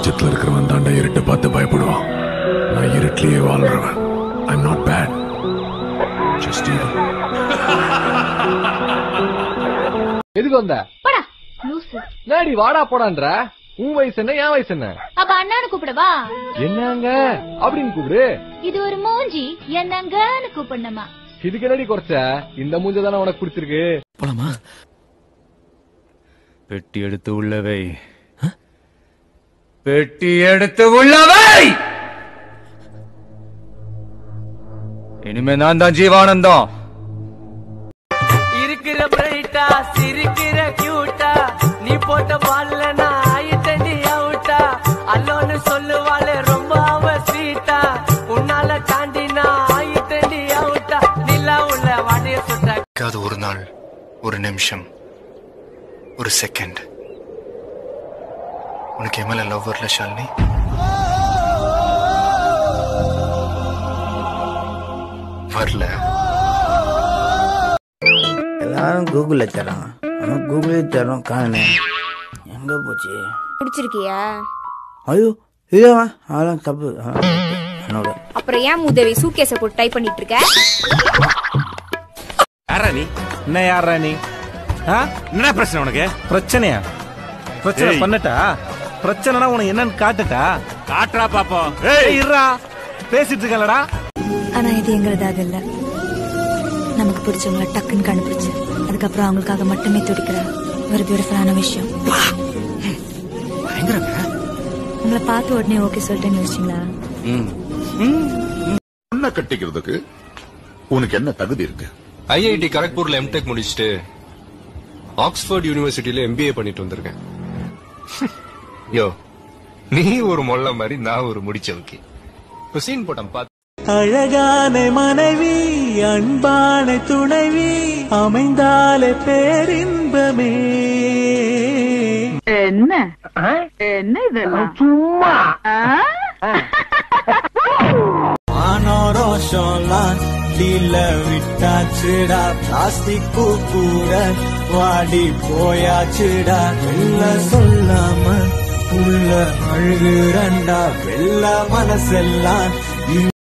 வெளிச்சத்துல இருக்கிறவன் தாண்டா இருட்டை பார்த்து பயப்படுவான் நான் இருட்டிலேயே வாழ்றவன் ஐ நாட் பேட் ஜஸ்ட் எதுக்கு வந்த போடா லூசு நாடி வாடா போடான்ற உன் வயசு என்ன என் வயசு என்ன அப்ப அண்ணான்னு கூப்பிடவா என்னங்க அப்படின்னு கூப்பிடு இது ஒரு மூஞ்சி என்னங்கன்னு கூப்பிடணுமா இதுக்கு என்னடி குறைச்ச இந்த மூஞ்ச தானே உனக்கு பிடிச்சிருக்கு போலாமா பெட்டி எடுத்து உள்ளவை பெட்டி எடுத்து உள்ளவை இனிமே நான் தான் ஜீவானந்தம் இருக்கிற பிரைட்டா சிரிக்கிற கியூட்டா நீ போட்ட பால்ல நான் ஆயிட்டண்டி அவுட்டா அல்லோன்னு சொல்லுவாளே ரொம்ப அவ ஸ்வீட்டா உன்னால தாண்டி நான் ஆயிட்டண்டி அவுட்டா நிலா உள்ள வாடைய சுட்டா அது ஒரு நாள் ஒரு நிமிஷம் ஒரு செகண்ட் உனக்கு என் மேல லவ் வரல ஷாலினி வரல எல்லாரும் கூகுள்ல தராங்க ஆனால் கூகுளே தரோம் காணே எங்க போச்சு பிடிச்சிருக்கியா ஐயோ இல்லைவா அதெல்லாம் தப்பு அதெல்லாம் தப்பு. என்னோட அப்புறம் ஏன் உதவி சூட்கேஸ போட்டு டைப் பண்ணிட்டு இருக்க யாரா நீ என்ன யாரா நீ ஆ? என்ன பிரச்சனை உனக்கு பிரச்சனையா பிரச்சனை ஏய். பண்ணட்டா பிரச்சனைனா உனக்கு என்னன்னு காட்டுட்டா காட்டுறா பாப்போம் ஏய் இருடா பேசிட்டு இருக்கலடா ஆனா இது எங்களுதாக இல்ல நமக்கு பிடிச்சவங்கள டக்குன்னு கண்டுபிடிச்சு அதுக்கப்புறம் அவங்களுக்காக மட்டுமே துடிக்கிற ஒரு பியூட்டிஃபுல்லான விஷயம் உங்களை பார்த்து உடனே ஓகே சொல்லிட்டேன்னு யோசிச்சிங்களா பொண்ணை கட்டிக்கிறதுக்கு உனக்கு என்ன தகுதி இருக்கு ஐஐடி கரக்பூர்ல எம்டெக் முடிச்சுட்டு ஆக்ஸ்போர்ட் யூனிவர்சிட்டியில எம்பிஏ பண்ணிட்டு வந்திருக்கேன் யோ நீ ஒரு மொள்ள மாதிரி நான் ஒரு முடிச்சவுக்கு இப்போ சீன் போட்டேன் பார்த்து அழகான மனைவி அன்பான துணைவி அமைந்தாலே பேரின்பமே என்ன என்ன இதெல்லாம் சும்மா ஆனோரோஷம்லாம் டீல விட்டாச்சுடா பிளாஸ்டிக் கூட வாடி போயாச்சுடா வெள்ள சொல்லாம உள்ள அழுகுறண்டா வெள்ள மனசெல்லாம்